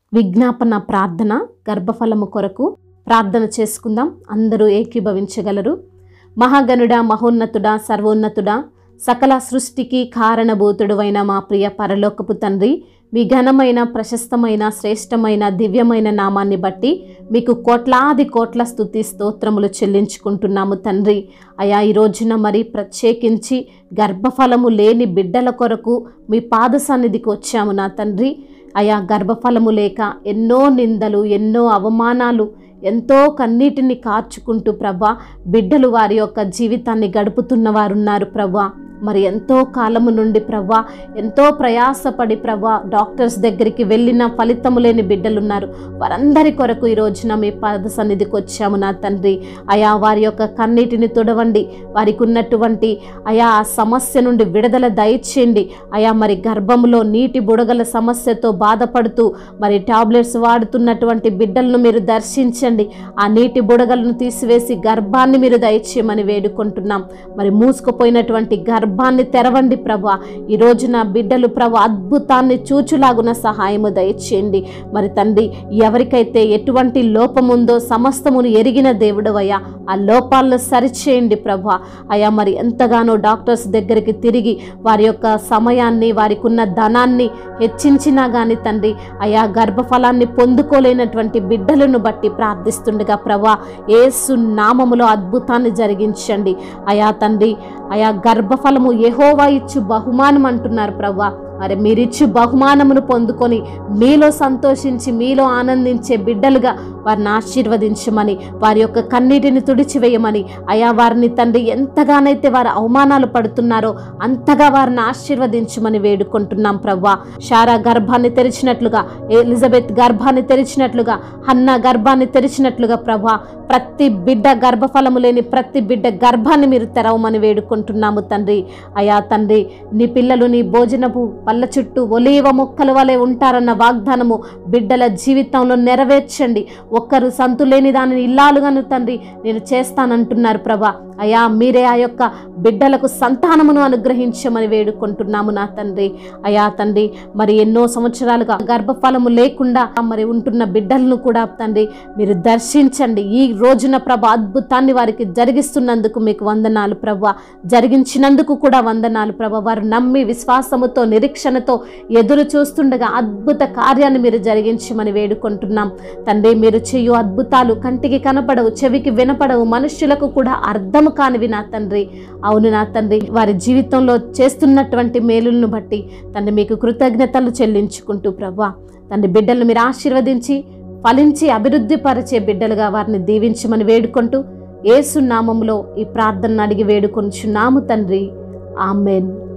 విజ్ఞాపన ప్రార్థన గర్భఫలము కొరకు ప్రార్థన చేసుకుందాం అందరూ ఏకీభవించగలరు మహాగణుడా మహోన్నతుడా సర్వోన్నతుడా సకల సృష్టికి కారణభూతుడువైన మా ప్రియ పరలోకపు తండ్రి మీ ఘనమైన ప్రశస్తమైన శ్రేష్టమైన దివ్యమైన నామాన్ని బట్టి మీకు కోట్లాది కోట్ల స్థుతి స్తోత్రములు చెల్లించుకుంటున్నాము తండ్రి అయా ఈ రోజున మరి ప్రత్యేకించి గర్భఫలము లేని బిడ్డల కొరకు మీ పాద సన్నిధికి వచ్చాము నా తండ్రి అయా గర్భఫలము లేక ఎన్నో నిందలు ఎన్నో అవమానాలు ఎంతో కన్నీటిని కార్చుకుంటూ ప్రభా బిడ్డలు వారి యొక్క జీవితాన్ని గడుపుతున్న వారున్నారు ప్రభా మరి ఎంతో కాలము నుండి ప్రభా ఎంతో ప్రయాసపడి ప్రభా డాక్టర్స్ దగ్గరికి వెళ్ళిన ఫలితము లేని బిడ్డలున్నారు వారందరి కొరకు ఈ రోజున మీ పాద సన్నిధికి వచ్చాము నా తండ్రి అయా వారి యొక్క కన్నీటిని తుడవండి వారికి ఉన్నటువంటి అయా ఆ సమస్య నుండి విడుదల దయచేయండి అయా మరి గర్భంలో నీటి బుడగల సమస్యతో బాధపడుతూ మరి టాబ్లెట్స్ వాడుతున్నటువంటి బిడ్డలను మీరు దర్శించండి ఆ నీటి బుడగలను తీసివేసి గర్భాన్ని మీరు దయచేయమని వేడుకుంటున్నాం మరి మూసుకుపోయినటువంటి గర్భాన్ని తెరవండి ప్రభా ఈ రోజు నా బిడ్డలు ప్రభా అద్భుతాన్ని చూచులాగున సహాయము దయచేయండి మరి తండ్రి ఎవరికైతే ఎటువంటి లోపముందో సమస్తమును ఎరిగిన దేవుడవయ్యా ఆ లోపాలను సరిచేయండి ప్రభా అయా మరి ఎంతగానో డాక్టర్స్ దగ్గరికి తిరిగి వారి యొక్క సమయాన్ని వారికి ఉన్న ధనాన్ని హెచ్చించినా కానీ తండ్రి అయా గర్భఫలాన్ని పొందుకోలేనటువంటి బిడ్డలను బట్టి ప్రార్థిస్తుండగా ప్రభా ఏసు నామములో అద్భుతాన్ని జరిగించండి అయా తండ్రి అయా గర్భఫలము యెహోవా ఇచ్చు బహుమానం అంటున్నారు ప్రభా మరి మీరిచ్చు బహుమానమును పొందుకొని మీలో సంతోషించి మీలో ఆనందించే బిడ్డలుగా వారిని ఆశీర్వదించమని వారి యొక్క కన్నీటిని తుడిచివేయమని అయా వారిని తండ్రి ఎంతగానైతే వారు అవమానాలు పడుతున్నారో అంతగా వారిని ఆశీర్వదించమని వేడుకుంటున్నాం ప్రవ్వా షారా గర్భాన్ని తెరిచినట్లుగా ఎలిజబెత్ గర్భాన్ని తెరిచినట్లుగా హన్న గర్భాన్ని తెరిచినట్లుగా ప్రభా ప్రతి బిడ్డ గర్భఫలము లేని ప్రతి బిడ్డ గర్భాన్ని మీరు తెరవమని వేడుకుంటున్నాము తండ్రి అయా తండ్రి నీ పిల్లలు నీ భోజనపు పళ్ళ చుట్టూ ఒలీవ మొక్కల వలె ఉంటారన్న వాగ్దానము బిడ్డల జీవితంలో నెరవేర్చండి ఒక్కరు సంతులేని దానిని ఇల్లాలుగాను తండ్రి నేను చేస్తానంటున్నారు ప్రభా అయా మీరే ఆ యొక్క బిడ్డలకు సంతానమును అనుగ్రహించమని వేడుకుంటున్నాము నా తండ్రి అయా తండ్రి మరి ఎన్నో సంవత్సరాలుగా గర్భఫలము లేకుండా మరి ఉంటున్న బిడ్డలను కూడా తండ్రి మీరు దర్శించండి ఈ రోజున ప్రభ అద్భుతాన్ని వారికి జరిగిస్తున్నందుకు మీకు వందనాలు ప్రభ జరిగించినందుకు కూడా వందనాలు ప్రభ వారు నమ్మి విశ్వాసముతో నిరీక్షణతో ఎదురు చూస్తుండగా అద్భుత కార్యాన్ని మీరు జరిగించమని వేడుకుంటున్నాం తండ్రి మీరు చేయు అద్భుతాలు కంటికి కనపడవు చెవికి వినపడవు మనుష్యులకు కూడా అర్థం కానివి నా తండ్రి అవును నా తండ్రి వారి జీవితంలో చేస్తున్నటువంటి మేలులను బట్టి తండ్రి మీకు కృతజ్ఞతలు చెల్లించుకుంటూ ప్రభా తండ్రి బిడ్డలను మీరు ఆశీర్వదించి ఫలించి అభివృద్ధి పరిచే బిడ్డలుగా వారిని దీవించమని వేడుకుంటూ ఏసు నామములో ఈ ప్రార్థనను అడిగి వేడుకొంచున్నాము తండ్రి ఆమెన్